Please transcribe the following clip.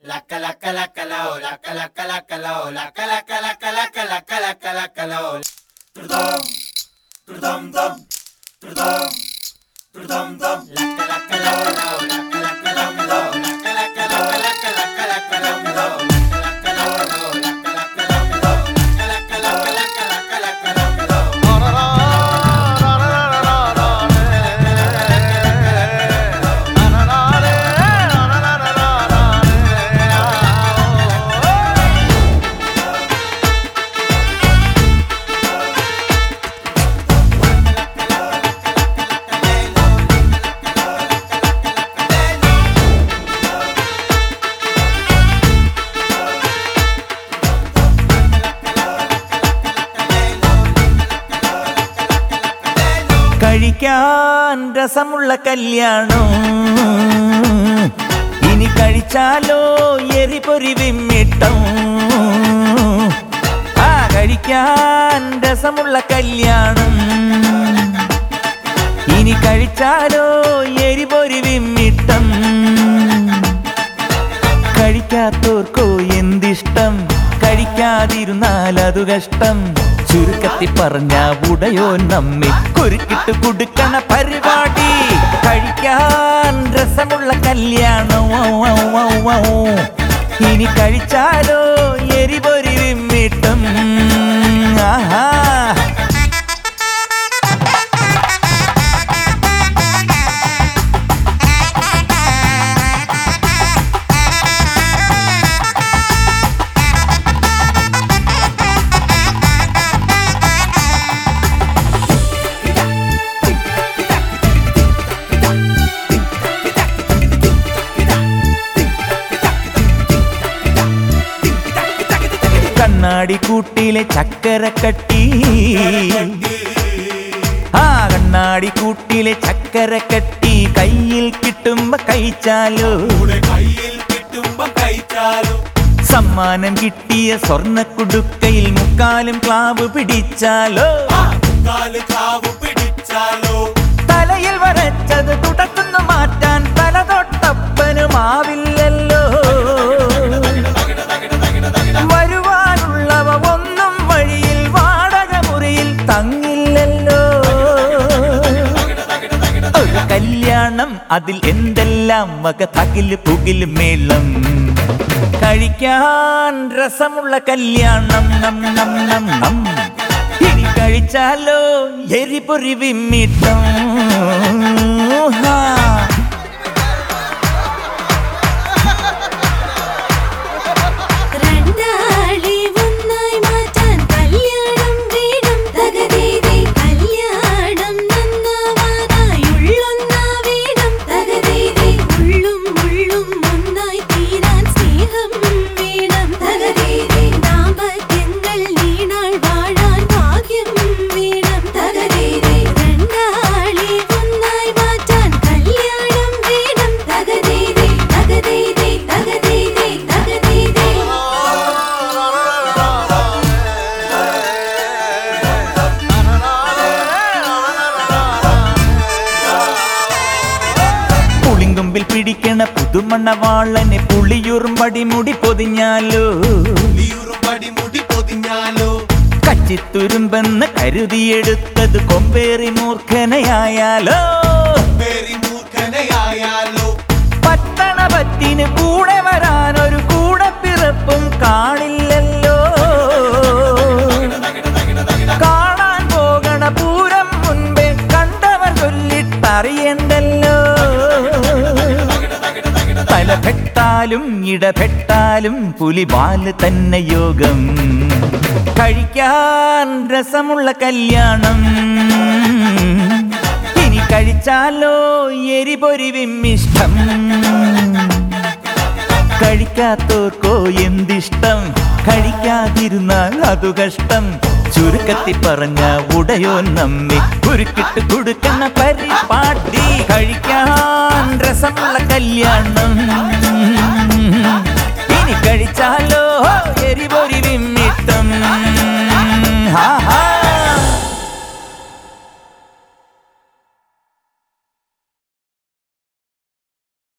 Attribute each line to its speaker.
Speaker 1: Laka laka laka lao, laka laka laka lao, laka laka laka laka laka laka laka lao. Tudum, tudum dum, tudum, tudum dum. Laka laka laka lao, laka laka laka lao, laka laka laka laka laka laka laka lao. Laka laka laka lao, laka laka laka lao, laka laka laka laka laka laka laka lao.
Speaker 2: കഴിക്കാൻ രസമുള്ള കല്യാണം ഇനി കഴിച്ചാലോ എരിപൊരി വിമ്മിട്ടം ആ കഴിക്കാൻ രസമുള്ള കല്യാണം ഇനി കഴിച്ചാലോ എരിപൊരി വിമ്മിട്ടം കഴിക്കാത്തോർക്കോ എന്തിഷ്ടം കഴിക്കാതിരുന്നാൽ അതു കഷ്ടം ചുരുക്കത്തി പറഞ്ഞ ഉടയോ നമ്മെ കുരുക്കിട്ട് കൊടുക്കണ പരിപാടി കഴിക്കാൻ രസമുള്ള കല്യാണം ഔ, ഔ, ഔ, ഔ. ഇനി കഴിച്ചാലോ എരിപൊരി വിമ്മിട്ടും ആഹാ കണ്ണാടി കൂട്ടിലെ ചക്കര കട്ടി ആ കണ്ണാടി കൂട്ടിലെ ചക്കര കട്ടി കയ്യിൽ കിട്ടുമ്പോ കഴിച്ചാലോ
Speaker 1: കൂടെ കയ്യിൽ കിട്ടുമ്പോ കഴിച്ചാലും
Speaker 2: സമ്മാനം കിട്ടിയ സ്വർണ്ണ കുടുക്കയിൽ മുക്കാലും ക്ലാവ് പിടിച്ചാലോ
Speaker 1: കാല് കാവ് പിടിച്ചാലോ
Speaker 2: തലയിൽ വരച്ചത് തുടക്കുന്നു മാറ്റാൻ തല തൊട്ടപ്പനുമാവില്ലല്ലോ വരുവാനുള്ളവ ഒന്നും വഴിയിൽ വാടക മുറിയിൽ തങ്ങില്ലല്ലോ ഒരു കല്യാണം അതിൽ എന്തെല്ലാം വക തകില് പുകില് മേളം കഴിക്കാൻ രസമുള്ള കല്യാണം നം നം നം നം ഇനി കഴിച്ചാലോ എരിപൊരി വിമ്മിട്ടം ഹാ
Speaker 3: രണ്ടാളെ ഒന്നായി മാറ്റാൻ കല്യാണം വേണം തകതേതേ കല്യാണം നന്നാവാനായി ഉള്ളൊന്നാ വേണം തകതേതേ ഉള്ളും ഉള്ളും ഒന്നായി തീരാൻ സ്നേഹം വേണം തകതേതേ ദാമ്പത്യങ്ങൾ നീണാൾ വാഴാൻ ഭാഗ്യം വേണം തകതേതേ രണ്ടാളെ ഒന്നായി മാറ്റാൻ കല്യാണം വേണം തകതേതേ തകതേതേ തകതേതേ തകതേതേ
Speaker 2: പുളിങ്കൊമ്പിൽ പിടിക്കണ പുതുമണ്ണ വാളനെ പുളിയുറുമ്പടി മുടി പൊതിഞ്ഞാലോ
Speaker 1: നീറുപടി മുടി പൊതിഞ്ഞാലോ
Speaker 2: കച്ചിത്തുരുമ്പെന്ന് കരുതിയെടുത്തത് കൊമ്പേറി മൂർഖനയായാലോ
Speaker 1: പേരി മൂർഖനയായാലോ
Speaker 2: പത്തണ പത്തിന് കൂടെ വരാനൊരു കൂടെ പിറപ്പും കാണില്ലല്ലോ കാണാൻ പോകണ പൂരം മുൻപേ കണ്ടവർ ചൊല്ലിട്ടറിയണ്ടല്ലോ തലപ്പെട്ടാലും ഇടപെട്ടാലും പുലിപാല് തന്നെ യോഗം കഴിക്കാൻ രസമുള്ള കല്യാണം ഇനി കഴിച്ചാലോ എരിപൊരി വിമ്മിഷ്ടം കഴിക്കാത്തോർക്കോ എന്തിഷ്ടം കഴിക്കാതിരുന്നാൽ അതു കഷ്ടം ചുരുക്കത്തി പറഞ്ഞ ഉടയോ നമ്മെ കുരുക്കിട്ട് കൊടുക്കുന്ന പരിപാടി കഴിക്കാൻ രസമുള്ള കല്യാണം ഇനി കഴിച്ചാലോ